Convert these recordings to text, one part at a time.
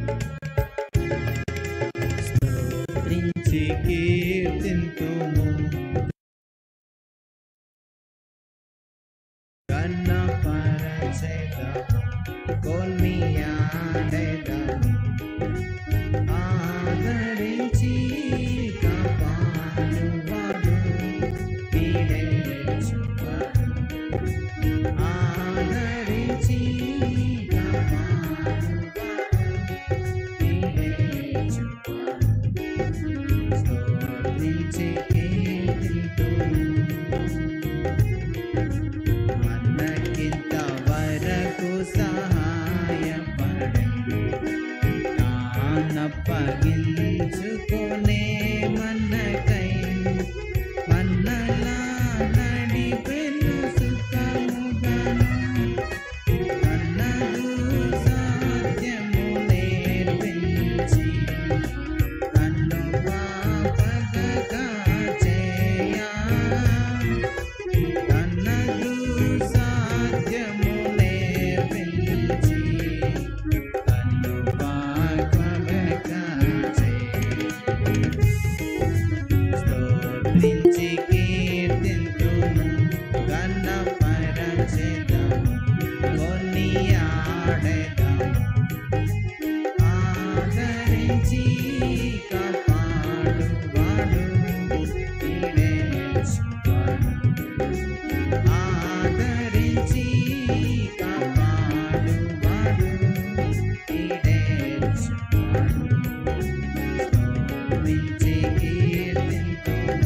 స్తోత్రించి కీర్తింతుము గణపరచెదము కొనియాడెదము ఆదరించి కాపాడువాడు వీడేచువాడు ఆదరించి కాపాడువాడు వీడేచువాడు స్తోత్రించి కీర్తింతుము మనకింత వరకు సహాయపడండి నానప్పగించుకునే మనకై మనలా నడిపెను సుఖముగాను మనదు సాధ్యము నేర్పించి నన్ను పాపగా చేయా తనదు సాధ్యము నేర్పించి తన్ను పాపగా స్తోత్రించి కీర్తింతుము గణపరచెదము కొనియాడెదము ఆదరించి కాపాడువాడు వీడేసువాడు ఆదరించి కాపాడువాడు వీడేసువాడు స్తోత్రించి కీర్తింతుము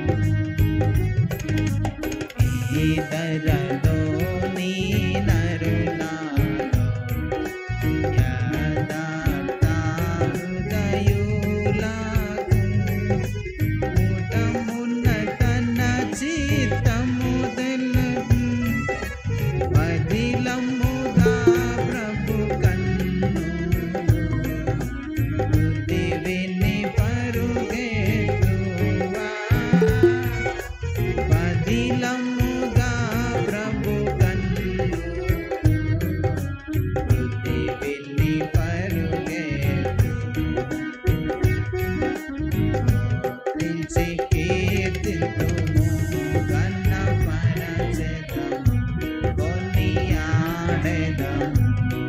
ఈ ధరలోని నరులాలో యథార్థ హృదయులకు మూటమున్న తన చిత్తము తెలుపు. పదిలముగా ప్రభు కన్నులు బుద్ధి విని పరుగెత్తువా. పదిలముగా ప్రభు కన్నులు బుద్ధి విని పరుగెత్తు. స్తోత్రించి కీర్తింతుము, ఘనపరచెదము, కొనియాడెదము.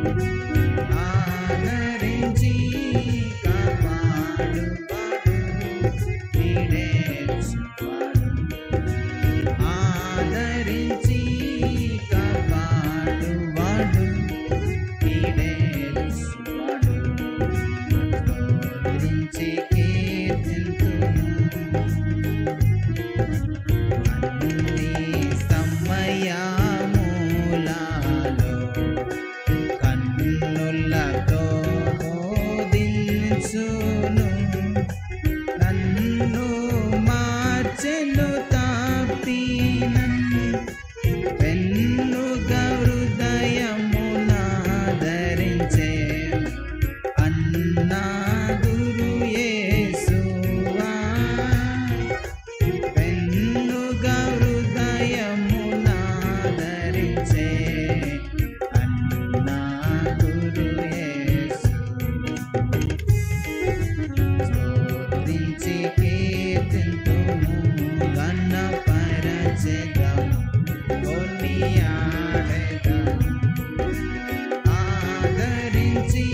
ఆదరించి కాపాడువాడు వీడేసువాడు. ఆదరించి కాపాడువాడు వీడేసువాడు. స్తోత్రించి కీర్తింతుము. అన్ని సమయములలో కన్నులతో బోధించును నన్ను మార్చెను తాపినన్ వెన్నుగా హృదయమునాదరించే అన్నా గురు యేసువా వెన్నుగా హృదయమునాదరించే అన్నా గురు యేసు స్తోత్రించి కీర్తింతుము, ఘనపరచెదము, కొనియాడెదము. ఆదరించి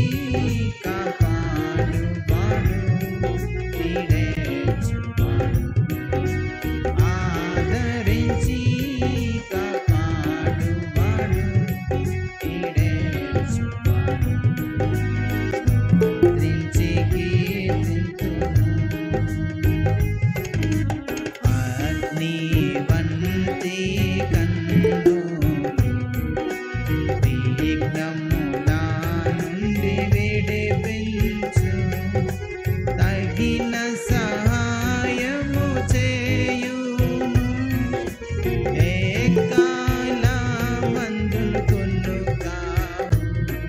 కాపాడువాడు వీడేసువాడు. ఆదరించి కాపాడువాడు వీడేసువాడు. స్తోత్రించి కీర్తింతుము. అగ్ని వంటి కన్నులు తీగ్నములా నుండి విడిపించు. తగిన సహాయము చేయుము. ఏ కాలమందును కొనుకావు.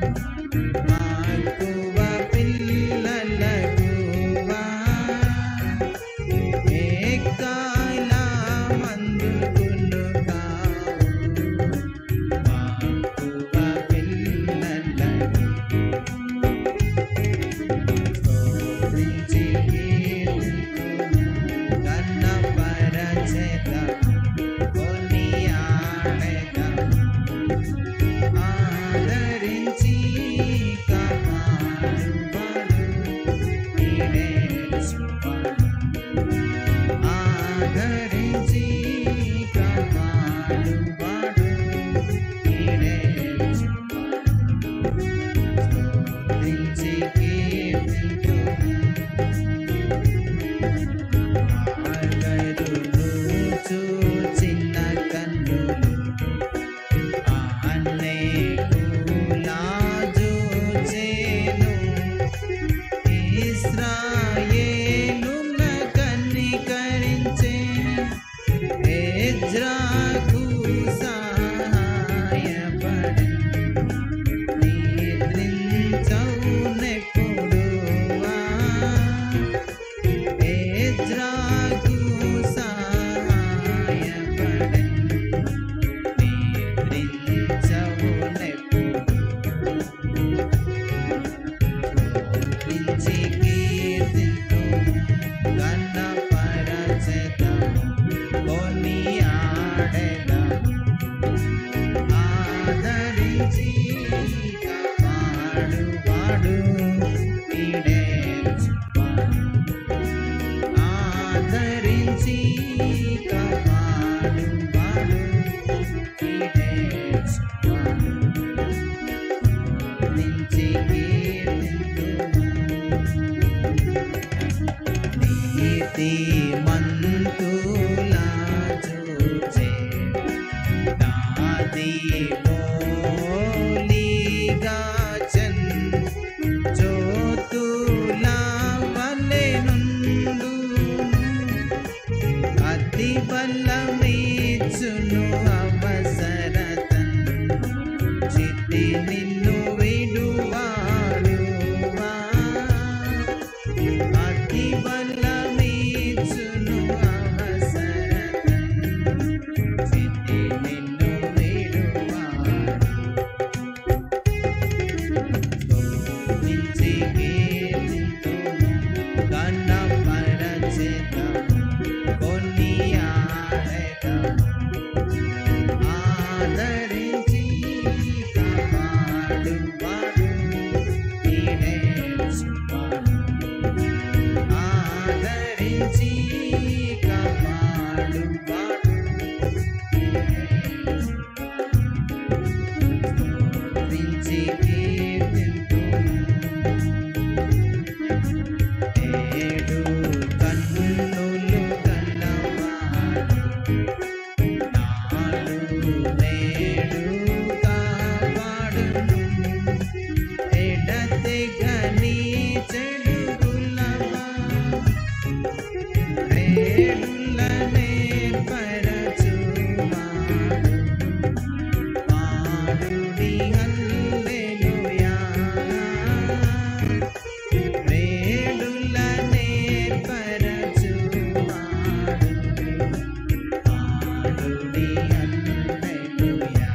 మాకువ పిల్లలకువా. ఏ కాలమందును కొనుకావు. మాకువ పిల్లలకు ఆదరించి కాపాడువాడు ఈడేసువాడు ఆదరించి కాపాడువాడు ఈడేసువాడు స్తుతించి కీర్తింతుము ఆగరును చూచిన కన్నులు అనేకులా చూచెను. ఇశ్రాయేలున కనికరించే ఎజ్రాకు సహాయపడెను. నిద్రించవునెప్పుడువా ఎజ్రాకు సహాయపడెను. నిద్రించవునెప్పుడు స్తుతించి కీర్తింతుము, ఘనపరచెదము, కొనియాడెదము. ఆదరించి కాపాడువాడు ఈడేర్చువాడు. ఆదరించి కాపాడువాడు ఈడేర్చువాడు. స్తుతించి కీర్తింతుము. నీతిమంతులా చూచే నాది పోలిగాచన్ జ్యోతులా వలె నుండును. అతి బలమేచును అవసరతన్ చిట్టి నిన్ను విడువాడువా అతి బలమేచును అవసరతన్ చిట్టి నిన్ను విడువాడు స్తుతించి కీర్తింతుము, ఘనపరచెదము, కొనియాడెదము. ఆదరించి కాపాడువాడు ఈడేర్చువాడు. ఆదరించి కాపాడువాడు స్తుతించి కీర్తింతుము. ఏడు కన్నులు గలవాడు నాడు నేడు కాపాడును. ఎడతెగని చెడుగులవా రేడులనే పరచువాడు. పాడుడి హల్లెలూయా. రేడులనే పరచువాడు. పాడుడి హల్లెలూయా.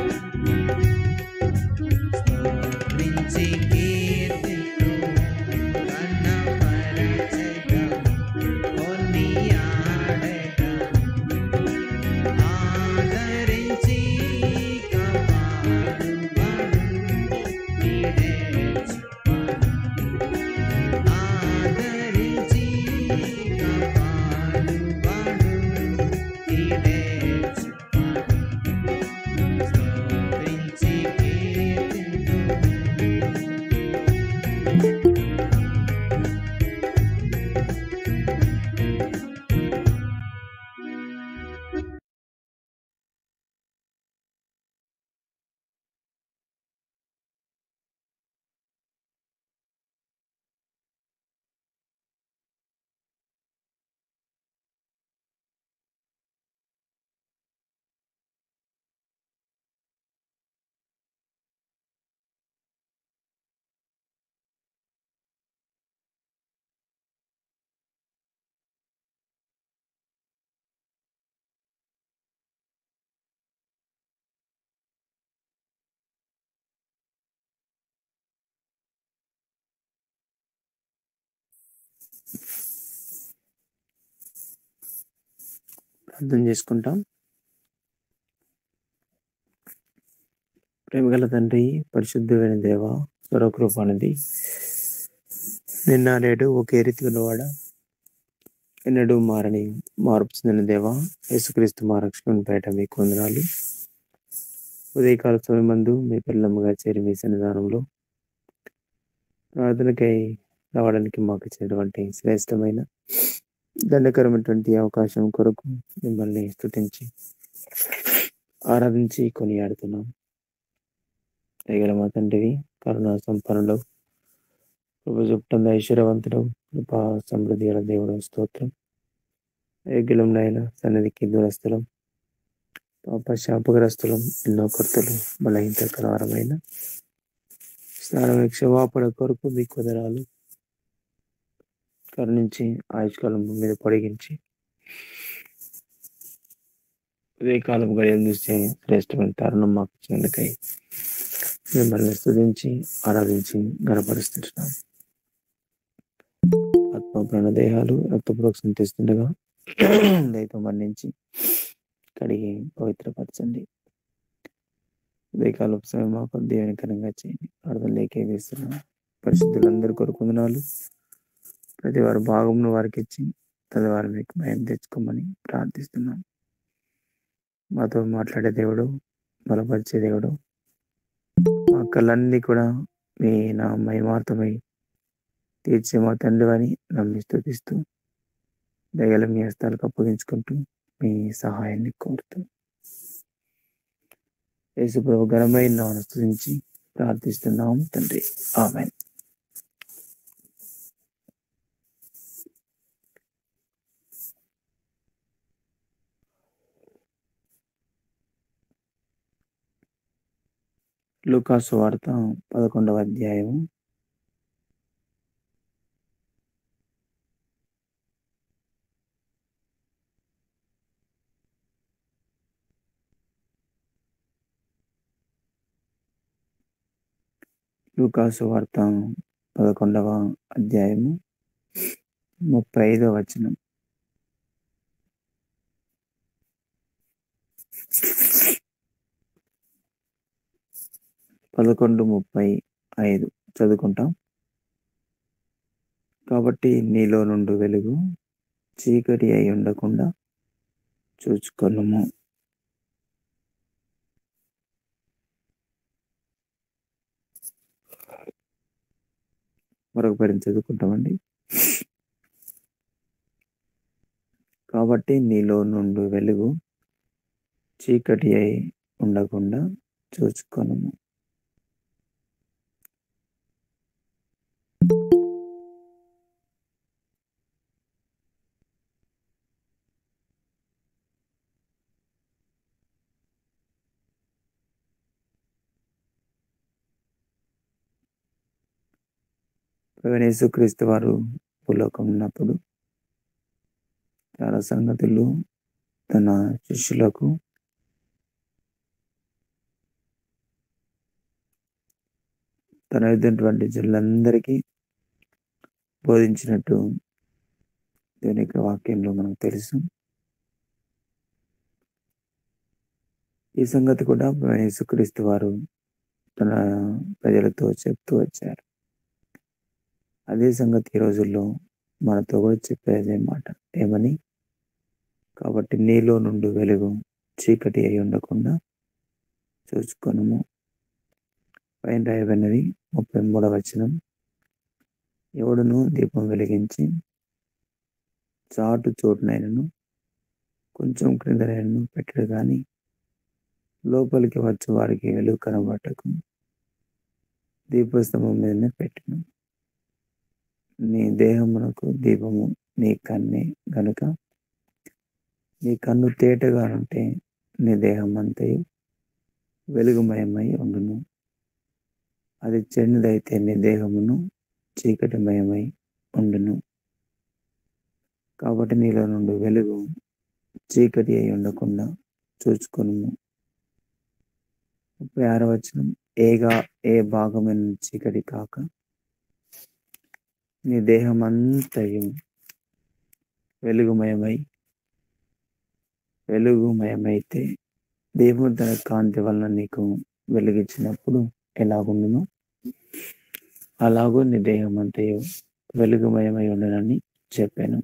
స్తుతించి కీర్తింతుము, ఘనపరచెదము, కొనియాడెదము. ఆదరించి కాపాడువాడు ఈడేర్చువాడు. ఆదరించి కాపాడువాడు ఈడేర్చువాడు. అర్థం చేసుకుంటాం ప్రేమగల తండ్రి పరిశుద్ధమైన దేవ స్వరకృపానిది నిన్న నేడు ఒకే రీతి ఉన్నవాడ ఎన్నడూ మారని మార్పు చెందిన దేవ యేసుక్రీస్తు మా రక్షణ పేట మీకు వందనాలు ఉదయకాల సమయం మందు మీ పిల్లమ్మగా చేరి మీ సన్నిధానంలో ప్రార్థనకై రావడానికి మాకు ఇచ్చినటువంటి శ్రేష్టమైన దండకరమైనటువంటి అవకాశం కొరకు మిమ్మల్ని స్తుతించి ఆరాధించి కొనియాడుతున్నాం దయగల మా తండ్రివి కరుణా సంపన్నుడు కృప చెప్తుంది ఐశ్వర్యవంతుడు కృపా సమృద్ధి గల దేవుడు స్తోత్రం యోగ్యులం నాయన సన్నిధికి దూరస్థలం పాప శాపగ్రస్తులం ఎన్నో కొరతలు బలహీనకరమైన స్నానమే క్షమాపణ కొరకు మీ కుదరాలు కరుణించి ఆయుష్కాలం మీద పొడిగించి ఉదయకాలం గడియలు చూస్తే శ్రేష్టమైన తరుణం మాకు ఇచ్చినందుకై మిమ్మల్ని స్తుతించి ఆరాధించి గనపరుస్తుంటున్నాం ఆత్మ ప్రాణ దేహాలు రక్తపూర్వక తెస్తుండగా దయతో మరణించి కడిగి పవిత్రపరచండి ఉదయకాల సమయం మాకు దేవునికరంగా చేయండి ప్రార్థన లేకే వేస్తున్నాం పరిశుద్ధులందరి కొరకు వందనాలు ప్రతి వారి భాగంను వారికి ఇచ్చి తదవారు మీకు భయం తెచ్చుకోమని ప్రార్థిస్తున్నాం మాతో మాట్లాడే దేవుడు బలపరిచే దేవుడు మా కళ్ళన్నీ కూడా మీ నా మహిమార్థమై తీర్చే మా తండ్రి అని నమ్మి స్థుతిస్తూ దయగల మీ హస్తాలకు అప్పగించుకుంటూ మీ సహాయాన్ని కోరుతూ యేసుప్రభు ఘనమైన నామమున స్తుతించి ప్రార్థిస్తున్నాం తండ్రి ఆమె లూకాసు వార్త పదకొండవ అధ్యాయము లూకాసు వార్త పదకొండవ అధ్యాయము ముప్పై ఐదవ వచనం పదకొండు ముప్పై ఐదు చదువుకుంటాం కాబట్టి నీలో నుండి వెలుగు చీకటి అయి ఉండకుండా చూచుకొనుము మరొక పేరు చదువుకుంటామండి కాబట్టి నీలో నుండి వెలుగు చీకటి అయి ఉండకుండా చూచుకొనుము యేసుక్రీస్తు వారు భూలోకం ఉన్నప్పుడు చాలా సంగతులు తన శిష్యులకు తన ఎదుటి జనులందరికీ బోధించినట్టు దేవుని యొక్క వాక్యంలో మనకు తెలుసు ఈ సంగతి కూడా యేసుక్రీస్తు వారు తన ప్రజలతో చెప్తూ వచ్చారు అదే సంగతి ఈ రోజుల్లో మనతో కూడా చెప్పేదే మాట ఏమని కాబట్టి నీలో నుండి వెలుగు చీకటి అయి ఉండకుండా చూసుకొనము పైన రాయబడినది ముప్పై మూడవ వచనం ఎవడును దీపం వెలిగించి చాటు చోటునైనను కొంచెం క్రిందనైనను పెట్టడు కానీ లోపలికి వచ్చి వారికి వెలుగు కనబట్టకు దీపస్తంభం మీదనే పెట్టిన నీ దేహమునకు దీపము నీ కన్నే గనుక నీ కన్ను తేటగా ఉంటే నీ దేహం అంతయు వెలుగుమయమై ఉండును అది చెడుదైతే నీ దేహమును చీకటిమయమై ఉండును కాబట్టి నీలో నుండి వెలుగు చీకటి అయి ఉండకుండా చూసుకును ముప్పై ఆరో వచనం ఏగా ఏ భాగమైన చీకటి కాక నీ దేహం అంతయు వెలుగుమయమై వెలుగుమయమైతే దేవుడు తన కాంతి వలన నీకు వెలిగించినప్పుడు ఎలాగుండును అలాగూ నీ దేహం అంతయు వెలుగుమయమై ఉండనని చెప్పాను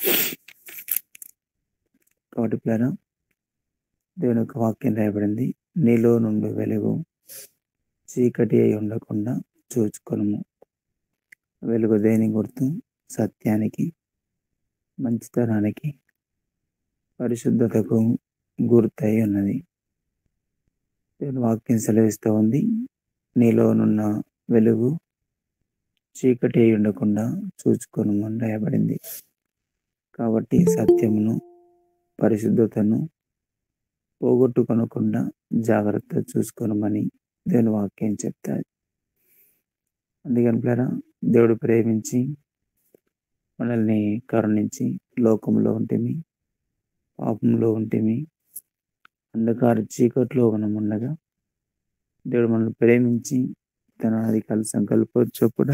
కాబట్టి పిల్లరా దేవుని యొక్క వాక్యం రాయబడింది నీలో నుండి వెలుగు చీకటి అయి ఉండకుండా చూచుకొనుము వెలుగు దేని గుర్తు సత్యానికి మంచితనానికి పరిశుద్ధతకు గుర్తై ఉన్నది దేవుని వాక్యం సెలవిస్తూ ఉంది నీలోనున్న వెలుగు చీకటి అయి ఉండకుండా చూచుకొనమని రాయబడింది కాబట్టి సత్యమును పరిశుద్ధతను పోగొట్టుకొనకుండా జాగ్రత్త చూసుకోనమని దేవుని వాక్యం చెప్తారు అందుకని పిల్లరా దేవుడు ప్రేమించి మనల్ని కరుణించి లోకంలో ఉంటేమి పాపంలో ఉంటేమి అంధకార చీకట్లో మనం ఉండగా దేవుడు మనల్ని ప్రేమించి తన అధికార సంకల్ప చొప్పున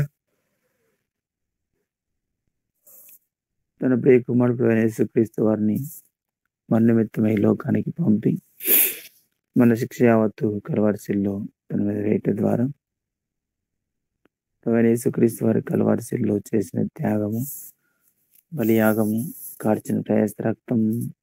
తన ప్రియ కుమారుడు అయిన యేసుక్రీస్తు వారిని మన నిమిత్తమై లోకానికి పంపి మన శిక్ష యావత్తు కలవారిశిల్లో తన మీద వేయటం ద్వారా ప్రవీణ యేసుక్రీస్తు వారి కలవారిశిల్లో చేసిన త్యాగము బలియాగము కార్చిన ప్రయాస రక్తం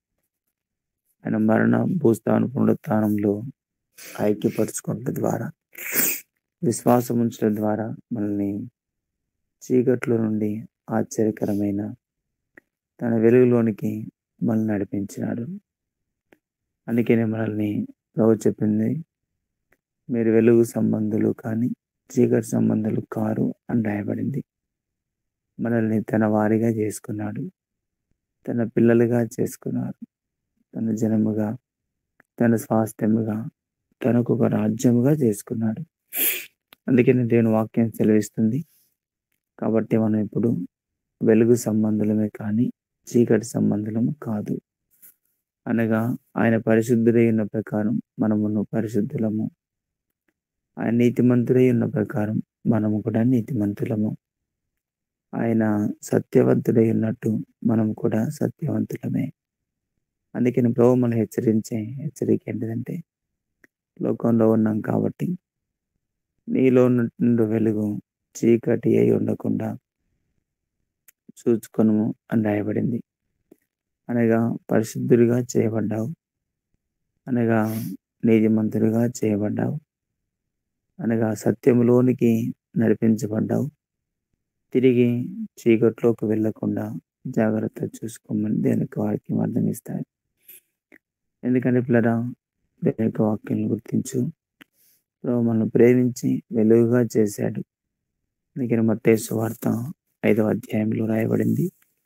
ఆయన మరణ భూస్థాన పునరుత్థానంలో ఐక్యపరచుకోవటం ద్వారా విశ్వాసం ఉంచడం ద్వారా మనల్ని చీకట్లో నుండి ఆశ్చర్యకరమైన తన వెలుగులోనికి మనల్ని నడిపించినాడు అందుకనే మనల్ని ప్రభు చెప్పింది మీరు వెలుగు సంబంధులు కానీ చీకటి సంబంధాలు కారు అని రాయబడింది మనల్ని తన వారిగా చేసుకున్నాడు తన పిల్లలుగా చేసుకున్నారు తన జనముగా తన స్వాస్థ్యముగా తనకు ఒక రాజ్యముగా చేసుకున్నాడు అందుకని దేవుని వాక్యం సెలవిస్తుంది కాబట్టి మనం ఇప్పుడు వెలుగు సంబంధులమే కానీ చీకటి సంబంధులము కాదు అనగా ఆయన పరిశుద్ధుడై ఉన్న ప్రకారం మనమును పరిశుద్ధులము ఆయన నీతిమంతుడై ఉన్న ప్రకారం మనము కూడా నీతిమంతులము ఆయన సత్యవంతుడై ఉన్నట్టు మనం కూడా సత్యవంతులమే అందుకని ప్రభు మనం హెచ్చరించే హెచ్చరిక ఏంటిదంటే లోకంలో ఉన్నాం కాబట్టి నీలో నుండి వెలుగు చీకటి అయి ఉండకుండా చూచుకొను అని రాయబడింది అనగా పరిశుద్ధుడిగా చేయబడ్డావు అనగా నీతిమంతుడిగా చేయబడ్డావు అనగా సత్యములోనికి నడిపించబడ్డావు తిరిగి చీకట్లోకి వెళ్ళకుండా జాగ్రత్త చూసుకోమని దేనికి వాక్యం అర్థం ఇస్తారు ఎందుకంటే పిల్లరా దేని యొక్క వాక్యం గుర్తించు ప్రభు మనల్ని ప్రేమించి వెలుగుగా చేశాడు అందుకని మత్తేసు వార్త ఐదవ అధ్యాయంలో రాయబడింది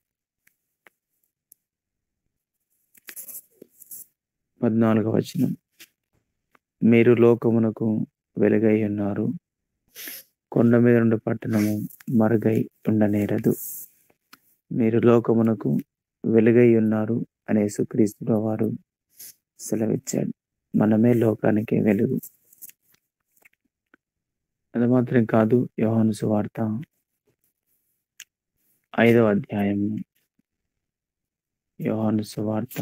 పద్నాలుగవ వచనం మీరు లోకమునకు వెలుగై ఉన్నారు కొండ మీద నుండి పట్టణము మరుగై ఉండనేరదు మీరు లోకమునకు వెలుగై ఉన్నారు అనే సుక్రీస్తు వారు సెలవిచ్చాడు మనమే లోకానికి వెలుగు అది మాత్రం కాదు యోహాను సువార్త ఐదవ అధ్యాయము యోహాను సువార్త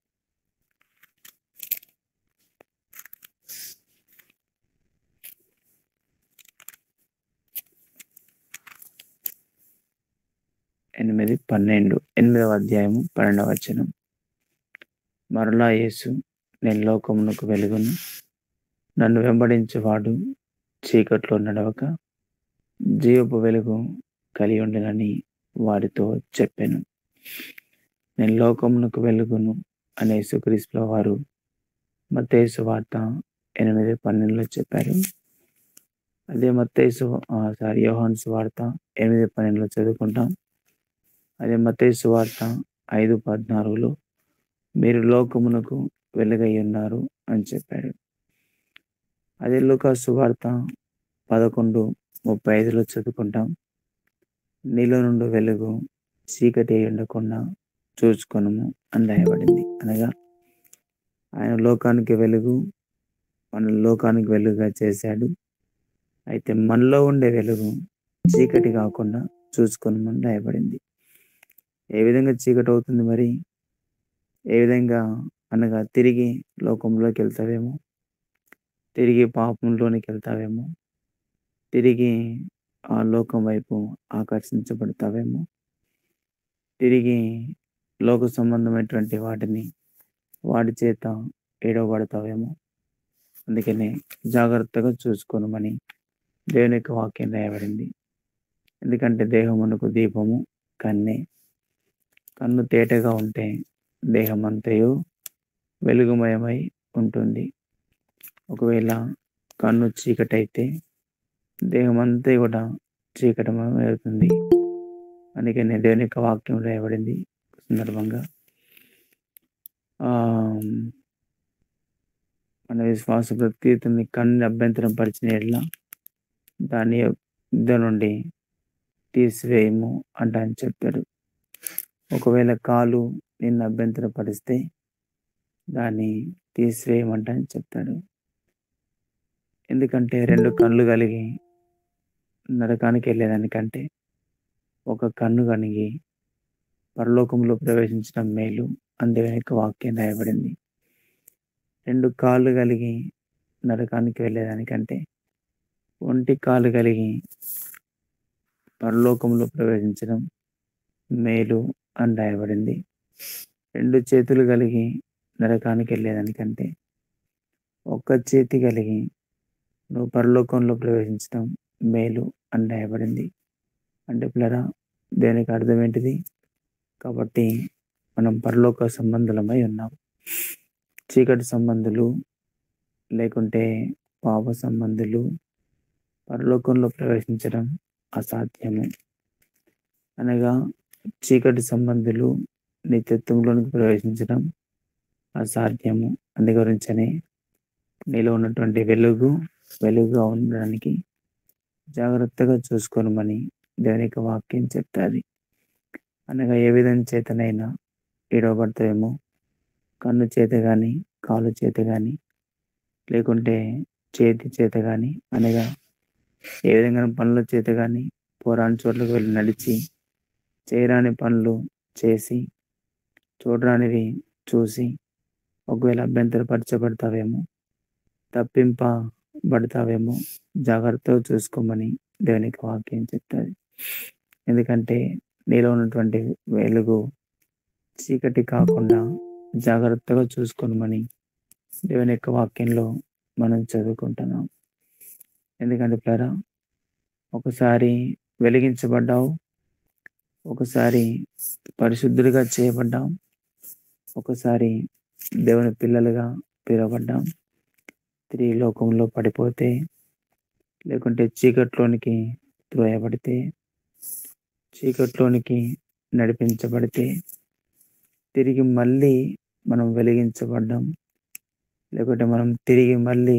ఎనిమిది పన్నెండు ఎనిమిదవ అధ్యాయము పన్నెండవ వచనం మరలా యేసు నేను లోకమునకు వెలుగును నన్ను వెంబడించేవాడు చీకట్లో నడవక జీవపు వెలుగు కలిగి ఉండనని వారితో చెప్పాను నేను లోకమునకు వెలుగును అనే యేసుక్రీస్తుల వారు మత్తేసు వార్త ఎనిమిది పన్నెండులో చెప్పారు అదే మత్తేసు సారీ యోహాన్ వార్త ఎనిమిది పన్నెండులో చదువుకుంటాం అదే మత్తేసు వార్త ఐదు పద్నాలుగులో మీరు లోకమునకు వెలుగై ఉన్నారు అని చెప్పాడు అదే లోక సువార్త పదకొండు ముప్పై ఐదులో చదువుకుంటాం నీలో నుండి వెలుగు చీకటి అయి ఉండకుండా చూసుకొనము అని రాయబడింది అనగా ఆయన లోకానికి వెలుగు మన లోకానికి వెలుగుగా చేశాడు అయితే మనలో ఉండే వెలుగు చీకటి కాకుండా చూసుకొనమని రాయబడింది ఏ విధంగా చీకటి అవుతుంది మరి ఏ విధంగా అనగా తిరిగి లోకంలోకి వెళ్తావేమో తిరిగి పాపంలోనికి వెళ్తావేమో తిరిగి ఆ లోకం వైపు ఆకర్షించబడతావేమో తిరిగి లోక సంబంధమైనటువంటి వాటిని వాడి చేత ఏడవబడతావేమో అందుకనే జాగ్రత్తగా చూసుకోనమని దేవుని యొక్క వాక్యం రాయబడింది ఎందుకంటే దేహమునకు దీపము కన్నే కన్ను తేటగా ఉంటే దేహం అంతయు వెలుగుమయమై ఉంటుంది ఒకవేళ కన్ను చీకటైతే దేహం అంతా కూడా చీకటమయం అవుతుంది అందుకనే దేవుని యొక్క వాక్యం రాయబడింది సందర్భంగా ఆ మన విశ్వాస ప్రత్యేతని కన్ను అభ్యంతరం పరిచిన ఎడ్ల దాని యుద్ధ నుండి తీసివేయము అంట అని చెప్పాడు ఒకవేళ కాలు నిన్ను అభ్యంతరపరిస్తే దాన్ని తీసివేయమంట అని చెప్తాడు ఎందుకంటే రెండు కళ్ళు కలిగి నరకానికి వెళ్ళేదానికంటే ఒక కన్ను కలిగి పరలోకంలో ప్రవేశించడం మేలు అందే యొక్క వాక్యం రాయబడింది రెండు కాళ్ళు కలిగి నరకానికి వెళ్ళేదానికంటే ఒంటి కాలు కలిగి పరలోకంలో ప్రవేశించడం మేలు అని రాయబడింది రెండు చేతులు కలిగి నరకానికి వెళ్ళేదానికంటే ఒక్క చేతి కలిగి నువ్వు పరలోకంలో ప్రవేశించడం మేలు అని రాయబడింది అంటే పిల్లరా దేనికి అర్థం ఏంటిది కాబట్టి మనం పరలోక సంబంధులమై ఉన్నాం చీకటి సంబంధులు లేకుంటే పాప సంబంధులు పరలోకంలో ప్రవేశించడం అసాధ్యము అనగా చీకటి సంబంధులు నిత్యత్వంలోనికి ప్రవేశించడం అసాధ్యము అందు గురించనే నీలో ఉన్నటువంటి వెలుగు వెలుగుగా ఉండడానికి జాగ్రత్తగా చూసుకోనమని దేవుని యొక్క వాక్యం చెప్తాది అనగా ఏ విధం చేతనైనా ఏడవబడతాయేమో కన్ను చేత కానీ కాలు చేత కానీ లేకుంటే చేతి చేత కానీ అనగా ఏ విధంగా పనుల చేత కానీ పోరాని చోట్లకు వెళ్ళి నడిచి చేయరాని పనులు చేసి చూడరానివి చూసి ఒకవేళ అభ్యంతరపరచబడతావేమో తప్పింపబడతావేమో జాగ్రత్తగా చూసుకోమని దేవునికి వాక్యం చెప్తుంది ఎందుకంటే నీలో ఉన్నటువంటి వెలుగు చీకటి కాకుండా జాగ్రత్తగా చూసుకోమని దేవుని యొక్క వాక్యంలో మనం చదువుకుంటున్నాం ఎందుకంటే ప్లరా ఒకసారి వెలిగించబడ్డావు ఒకసారి పరిశుద్ధుడిగా చేయబడ్డాం ఒకసారి దేవుని పిల్లలుగా పిలువబడ్డాం తిరిగి లోకంలో పడిపోతే లేకుంటే చీకట్లోనికి త్రోయబడితే చీకట్లోనికి నడిపించబడితే తిరిగి మళ్ళీ మనం వెలిగించబడ్డాం లేకుంటే మనం తిరిగి మళ్ళీ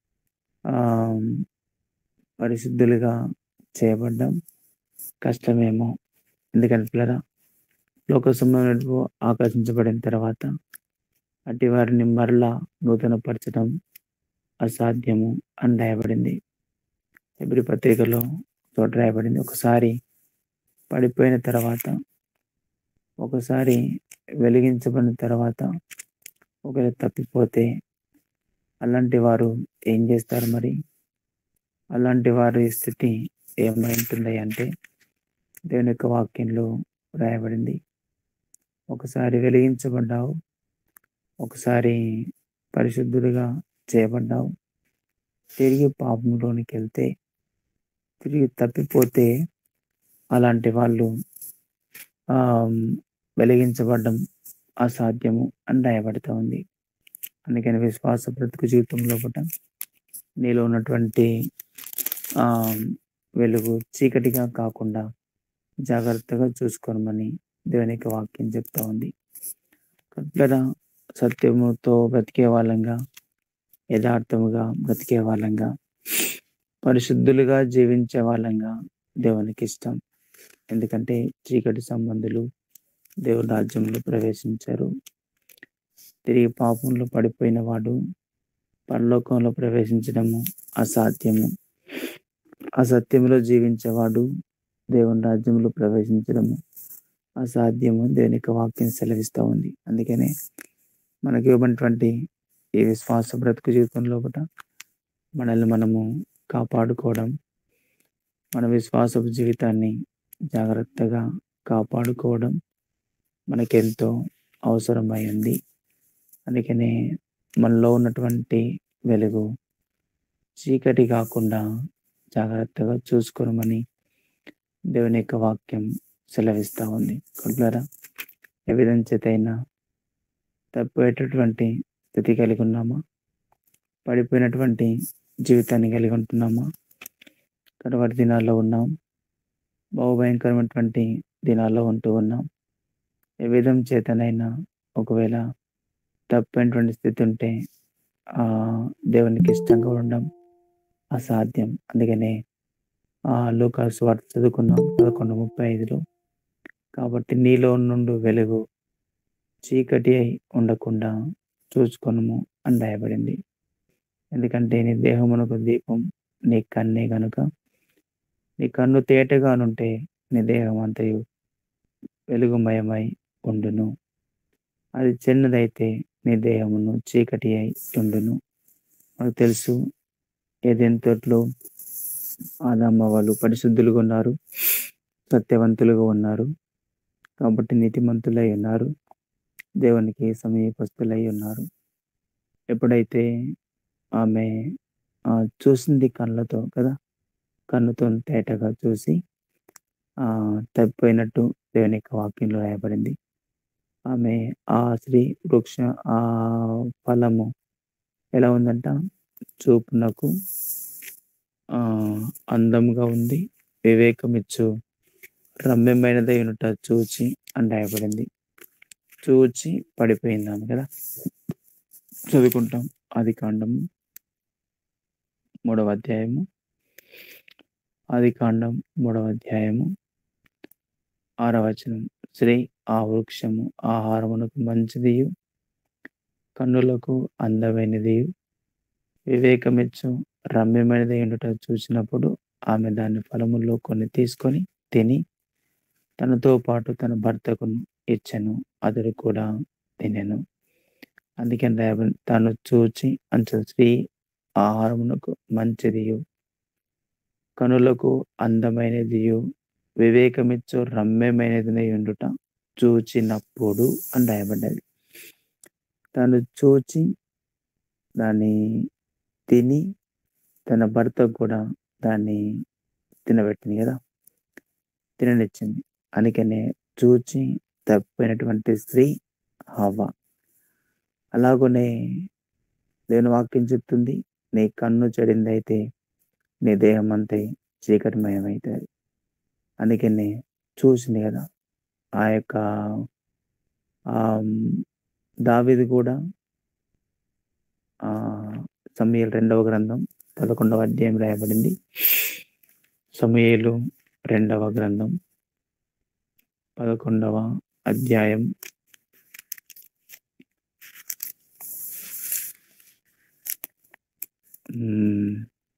పరిశుద్ధులుగా చేయబడ్డాం కష్టమేమో ఎందుకంటే పిల్లరా లోక సంబంధం ఆకర్షించబడిన తర్వాత అటు వారిని మరలా నూతనపరచడం అసాధ్యము అని రాయబడింది ఎబ్రి పత్రికలో చోట రాయబడింది ఒకసారి పడిపోయిన తర్వాత ఒకసారి వెలిగించబడిన తర్వాత ఒకవేళ తప్పిపోతే అలాంటి వారు ఏం చేస్తారు మరి అలాంటి వారి స్థితి ఏమై ఉంటుంది అంటే దేవుని యొక్క వాక్యంలో రాయబడింది ఒకసారి వెలిగించబడ్డావు ఒకసారి పరిశుద్ధుడిగా చేయబడ్డావు తిరిగి పాపంలోనికి వెళ్తే తిరిగి తప్పిపోతే అలాంటి వాళ్ళు వెలిగించబడడం అసాధ్యము అని రాయబడుతూ ఉంది అందుకని విశ్వాస బ్రతుకు జీవితంలో కూడా నీలో ఉన్నటువంటి వెలుగు చీకటిగా కాకుండా జాగ్రత్తగా చూసుకోనమని దేవునికి వాక్యం చెప్తా ఉంది కదా సత్యముతో బ్రతికే వాళ్ళంగా యథార్థముగా బ్రతికే వాళ్ళంగా పరిశుద్ధులుగా జీవించే వాళ్ళంగా దేవునికి ఇష్టం ఎందుకంటే చీకటి సంబంధులు దేవుని రాజ్యంలో ప్రవేశించారు తిరిగి పాపంలో పడిపోయిన వాడు పరలోకంలో ప్రవేశించడము అసాధ్యము అసత్యంలో జీవించేవాడు దేవుని రాజ్యంలో ప్రవేశించడము అసాధ్యము దేవుని యొక్క వాక్యం సెలవిస్తూ ఉంది అందుకనే మనకి ఇవ్వబడినటువంటి ఈ విశ్వాస బ్రతుకు జీవితంలో కూడా మనల్ని మనము కాపాడుకోవడం మన విశ్వాసపు జీవితాన్ని జాగ్రత్తగా కాపాడుకోవడం మనకెంతో అవసరమై ఉంది అందుకనే మనలో ఉన్నటువంటి వెలుగు చీకటి కాకుండా జాగ్రత్తగా చూసుకోమని దేవుని యొక్క వాక్యం సెలవిస్తూ ఉంది కొట్లారా ఏ విధం చేతైనా తప్పేటటువంటి స్థితి కలిగి ఉన్నామా పడిపోయినటువంటి జీవితాన్ని కలిగి ఉంటున్నామా కడవరి దినాల్లో ఉన్నాం బహుభయంకరమైనటువంటి దినాల్లో ఉంటూ ఉన్నాం ఏ విధం చేతనైనా ఒకవేళ తప్పైనటువంటి స్థితి ఉంటే ఆ దేవునికి ఇష్టంగా ఉండడం అసాధ్యం అందుకనే ఆ లోకాసు వార్త చదువుకున్నాం పదకొండు ముప్పై ఐదులో కాబట్టి నీలో నుండి వెలుగు చీకటి అయి ఉండకుండా చూసుకొనము అని రాయబడింది ఎందుకంటే నీ దేహమునకు దీపం నీ కన్నే గనుక నీ కన్ను తేటగానుంటే నీ దేహం అంతయు వెలుగుమయమై ఉండును అది చిన్నదైతే నీ దేహమును చీకటి అయి ఉండును మనకు తెలుసు ఏదైనా తోటలో ఆదమ్మ వాళ్ళు పరిశుద్ధులుగా ఉన్నారు సత్యవంతులుగా ఉన్నారు కాబట్టి నీతిమంతులై ఉన్నారు దేవునికి సమీపస్తులై ఉన్నారు ఎప్పుడైతే ఆమె ఆ, చూసింది కళ్ళతో కదా కన్నుతో తేటగా చూసి ఆ తప్పిపోయినట్టు దేవుని యొక్క వాక్యంలో రాయబడింది ఆమె ఆ స్త్రీ వృక్ష ఆ ఫలము ఎలా ఉందంట చూపునకు ఆ అందంగా ఉంది వివేకమిచ్చు రమ్యమైనదై ఉన్నట చూచి అని రాయబడింది చూచి పడిపోయింది ఆమె కదా చదువుకుంటాం ఆది కాండము మూడవ అధ్యాయము ఆది కాండం మూడవ అధ్యాయము ఆరవ వచనం శ్రీ ఆ వృక్షము ఆహారమునకు మంచిదియు కన్నులకు అందమైనది వివేకమిచ్చు రమ్యమైనది ఉండుట చూసినప్పుడు ఆమె దాని ఫలముల్లో కొన్ని తీసుకొని తిని తనతో పాటు తన భర్తకును ఇచ్చెను అతడు కూడా తినెను అందుకని రాయబడి తాను చూచి అంచు స్త్రీ ఆహారమునకు మంచిదియు కనులకు అందమైనదియు వివేకమిచ్చు రమ్యమైనది ఉండుట చూచినప్పుడు అని రాయబడ్డది తాను చూచి దాన్ని తిని తన భర్తకు కూడా దాన్ని తినబెట్టింది కదా తిననిచ్చింది అందుకనే చూచి తప్పిపోయినటువంటి స్త్రీ హవ్వ అలాగనే దేవుని వాక్యం చెప్తుంది నీ కన్ను చెడిందైతే నీ దేహం అంతే చీకటిమయమవుతుంది అందుకనే చూసింది కదా ఆ యొక్క ఆ దావిది కూడా ఆ సమయలు రెండవ గ్రంథం పదకొండవ అధ్యాయం రాయబడింది సమయలు రెండవ గ్రంథం పదకొండవ అధ్యాయం మ్మ్.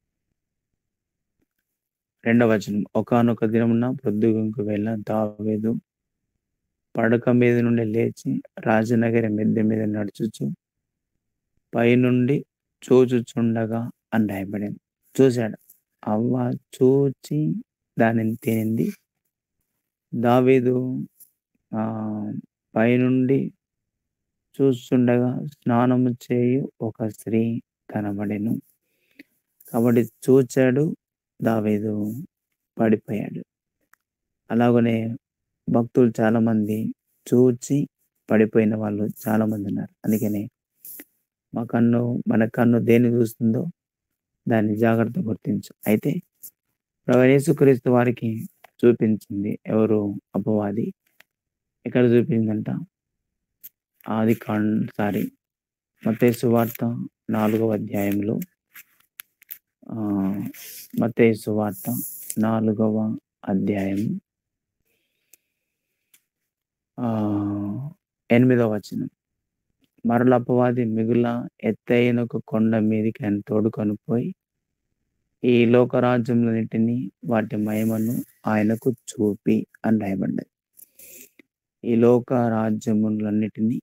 రెండవ వచనం ఒకనొక దినమున ప్రొద్దుగుంకు వెళ్ళ దావేదు పడక మీద నుండి లేచి రాజనగరి మిద్దె మీద నడుచుచు పైనుండి చూచుచుండగా అని రాయబడింది చూశాడు అవ్వ చూచి దానిని తినింది దావీదు ఆ పైనుండి చూస్తుండగా స్నానము చేయు ఒక స్త్రీ కనబడెను కాబట్టి చూచాడు దావీదు పడిపోయాడు అలాగనే భక్తులు చాలా మంది చూచి పడిపోయిన వాళ్ళు చాలా మంది ఉన్నారు అందుకనే మా కన్ను మన కన్ను దేన్ని చూస్తుందో దాన్ని జాగ్రత్త గుర్తించు అయితే ప్రవేశక్రీస్తు వారికి చూపించింది ఎవరు అపవాది ఎక్కడ చూపించిందంట ఆది కాండ్ సారీ మత్తయి వార్త నాలుగవ అధ్యాయంలో ఆ, మత్తయి సువార్త నాలుగవ అధ్యాయం ఆ, ఎనిమిదవ వచనం మరల అపవాది మిగుల ఎత్తైన ఒక కొండ మీదకి ఆయన తోడుకొని పోయి ఈ లోకరాజ్యములన్నిటినీ వాటి మహిమను ఆయనకు చూపి అని రాయబడ్డది ఈ లోక రాజ్యములన్నిటినీ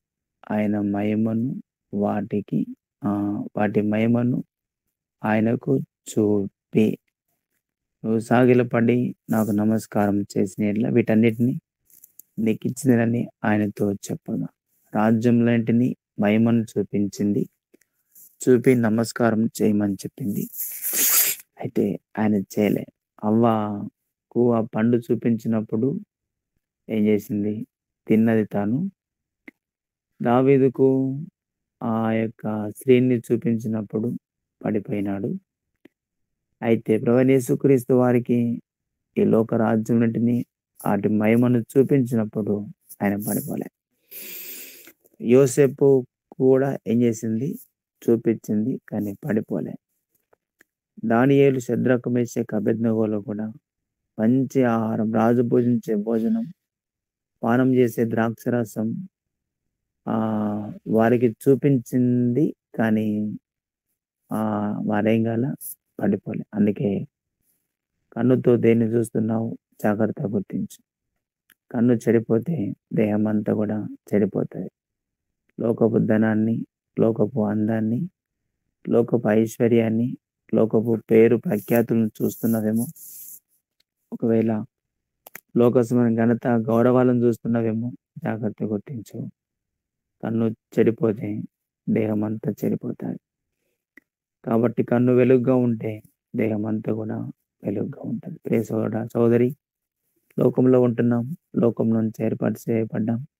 ఆయన మహిమను వాటికి ఆ, వాటి మహిమను ఆయనకు చూపి నువ్వు సాగిలపడి నాకు నమస్కారం చేసిన యెడల వీటన్నిటిని నీకు ఇచ్చినని ఆయనతో చెప్పగా రాజ్యంలాంటిని మహిమను చూపించింది చూపి నమస్కారం చేయమని చెప్పింది అయితే ఆయన చేయలే అవ్వకు ఆ పండు చూపించినప్పుడు ఏం చేసింది తిన్నది తాను దావీదుకు ఆ యొక్క స్త్రీని చూపించినప్పుడు పడిపోయినాడు అయితే ప్రవణేశుక్రీస్తు వారికి ఈ లోక రాజ్యంటిని వాటి మహిమను చూపించినప్పుడు ఆయన పడిపోలే యోసేపు కూడా ఏం చేసింది చూపించింది కానీ పడిపోలే దానియేలు శద్రకు మేసే అభెజ్ఞగోలో కూడా మంచి ఆహారం రాజు భోజించే భోజనం పానం చేసే ద్రాక్షరసం ఆ వారికి చూపించింది కానీ ఆ వారేం కాల పడిపోలే అందుకే కన్నుతో దేన్ని చూస్తున్నావు జాగ్రత్త గుర్తించు కన్ను చెడిపోతే దేహం అంతా కూడా చెడిపోతుంది లోకపు ధనాన్ని లోకపు అందాన్ని లోకపు ఐశ్వర్యాన్ని లోకపు పేరు ప్రఖ్యాతులను చూస్తున్నవేమో ఒకవేళ లోకసమైన ఘనత గౌరవాలను చూస్తున్నవేమో జాగ్రత్త గుర్తించు కన్ను చెడిపోతే దేహం అంతా చెడిపోతుంది కాబట్టి కన్ను వెలుగుగా ఉంటే దేహం అంతా కూడా వెలుగుగా ఉంటుంది ప్రియ సోదర సోదరి లోకంలో ఉంటున్నాం లోకం నుంచి ఏర్పాటు చేయబడ్డాం